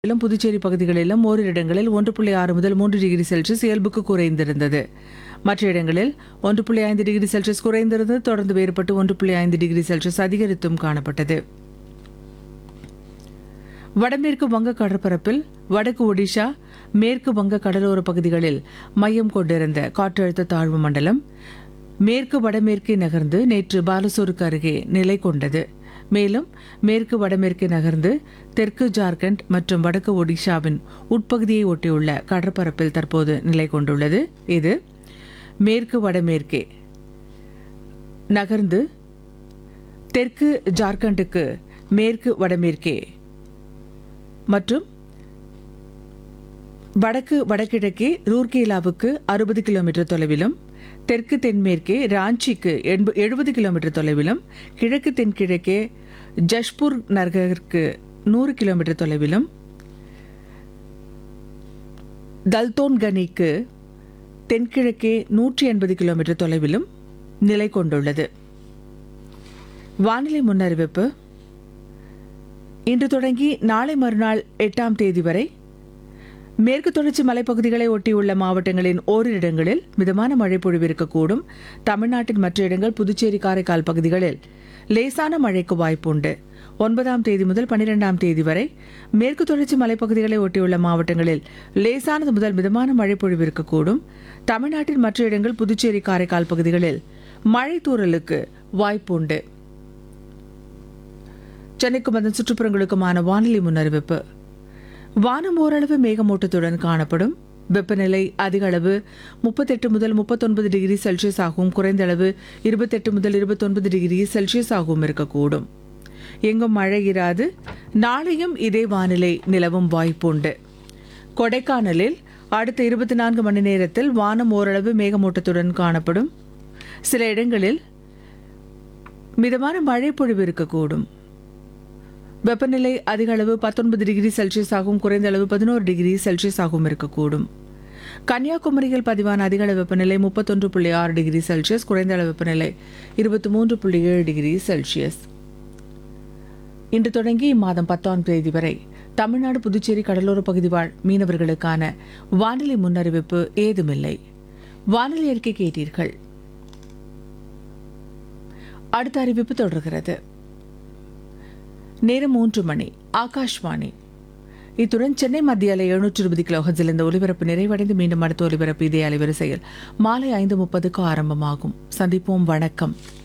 தமிழகத்திலும் புதுச்சேரி பகுதிகளிலும் ஓரிரு இடங்களில் ஒன்று புள்ளி ஆறு முதல் மூன்று டிகிரி செல்சியஸ் இயல்புக்கு குறைந்திருந்தது மற்ற இடங்களில் ஒன்று புள்ளி ஐந்து டிகிரி செல்சியஸ் குறைந்திருந்தது தொடர்ந்து வேறுபட்டு ஒன்று புள்ளி ஐந்து டிகிரி செல்சியஸ் அதிகரித்தும் காணப்பட்டது வடமேற்கு வங்க கடற்பரப்பில் வடக்கு ஒடிஷா மேற்கு வங்க கடலோர பகுதிகளில் மையம் கொண்டிருந்த காற்றழுத்த தாழ்வு மண்டலம் மேற்கு வடமேற்கே நகர்ந்து நேற்று பாலசோருக்கு அருகே நிலை கொண்டது மேலும் மேற்கு வடமேற்கே நகர்ந்து தெற்கு ஜார்க்கண்ட் மற்றும் வடக்கு ஒடிஷாவின் உட்பகுதியை ஒட்டியுள்ள கடற்பரப்பில் தற்போது நிலை கொண்டுள்ளது இது மேற்கு வடமேற்கே நகர்ந்து தெற்கு ஜார்க்கண்டுக்கு மேற்கு வடமேற்கே மற்றும் வடக்கு வடகிழக்கே ரூர்கேலாவுக்கு அறுபது கிலோமீட்டர் தொலைவிலும் தெற்கு தென்மேற்கே ராஞ்சிக்கு எண்ப எழுபது கிலோமீட்டர் தொலைவிலும் கிழக்கு தென்கிழக்கே ஜஷ்பூர் நகருக்கு நூறு கிலோமீட்டர் தொலைவிலும் தல்தோன்கனிக்கு தென்கிழக்கே நூற்றி எண்பது கிலோமீட்டர் தொலைவிலும் நிலை கொண்டுள்ளது வானிலை முன்னறிவிப்பு இன்று தொடங்கி நாளை மறுநாள் எட்டாம் தேதி வரை மேற்கு தொடர்ச்சி மலைப்பகுதிகளை ஒட்டியுள்ள மாவட்டங்களின் ஓரிரு இடங்களில் மிதமான மழை பொழிவு இருக்கக்கூடும் தமிழ்நாட்டின் மற்ற இடங்கள் புதுச்சேரி காரைக்கால் பகுதிகளில் லேசான மழைக்கு வாய்ப்புண்டு ஒன்பதாம் தேதி முதல் பனிரெண்டாம் தேதி வரை மேற்கு தொடர்ச்சி மலைப்பகுதிகளை ஒட்டியுள்ள மாவட்டங்களில் லேசானது முதல் மிதமான மழை பொழிவு இருக்கக்கூடும் தமிழ்நாட்டின் மற்ற இடங்கள் புதுச்சேரி காரைக்கால் பகுதிகளில் மழை தூறலுக்கு வாய்ப்புண்டு சென்னைக்கும் அதன் சுற்றுப்புறங்களுக்குமான வானிலை முன்னறிவிப்பு வானம் ஓரளவு மேகமூட்டத்துடன் காணப்படும் வெப்பநிலை அதிக அளவு முப்பத்தெட்டு முதல் முப்பத்தொன்பது டிகிரி செல்சியஸ் ஆகவும் குறைந்த அளவு இருபத்தெட்டு முதல் இருபத்தொன்பது டிகிரி செல்சியஸ் ஆகவும் இருக்கக்கூடும் எங்கும் மழை இராது நாளையும் இதே வானிலை நிலவும் வாய்ப்புண்டு கொடைக்கானலில் அடுத்த இருபத்தி நான்கு மணி நேரத்தில் வானம் ஓரளவு மேகமூட்டத்துடன் காணப்படும் சில இடங்களில் மிதமான மழை பொழிவு இருக்கக்கூடும் வெப்பநிலை அதிக அளவு பத்தொன்பது டிகிரி செல்சியஸ் ஆகவும் குறைந்த அளவு பதினோரு டிகிரி செல்சியஸ் ஆகவும் இருக்கக்கூடும் கன்னியாகுமரியில் பதிவான அதிக அளவு வெப்பநிலை முப்பத்தொன்று புள்ளி ஆறு டிகிரி செல்சியஸ் குறைந்த அளவு வெப்பநிலை இருபத்தி மூன்று புள்ளி ஏழு டிகிரி செல்சியஸ் இன்று தொடங்கி இம்மாதம் பத்தாம் தேதி வரை தமிழ்நாடு புதுச்சேரி கடலோர பகுதி வாழ் மீனவர்களுக்கான வானிலை முன்னறிவிப்பு ஏதுமில்லை வானிலை அறிக்கை கேட்டீர்கள் அடுத்த அறிவிப்பு தொடர்கிறது நேரம் மூன்று மணி ஆகாஷ்வாணி இத்துடன் சென்னை மத்திய அலை எழுநூற்று இருபது கிலோஹர்ஸில் இந்த ஒலிபரப்பு நிறைவடைந்து மீண்டும் அடுத்த ஒலிபரப்பு இதே அலைவரிசையில் மாலை ஐந்து முப்பதுக்கு ஆரம்பமாகும் சந்திப்போம் வணக்கம்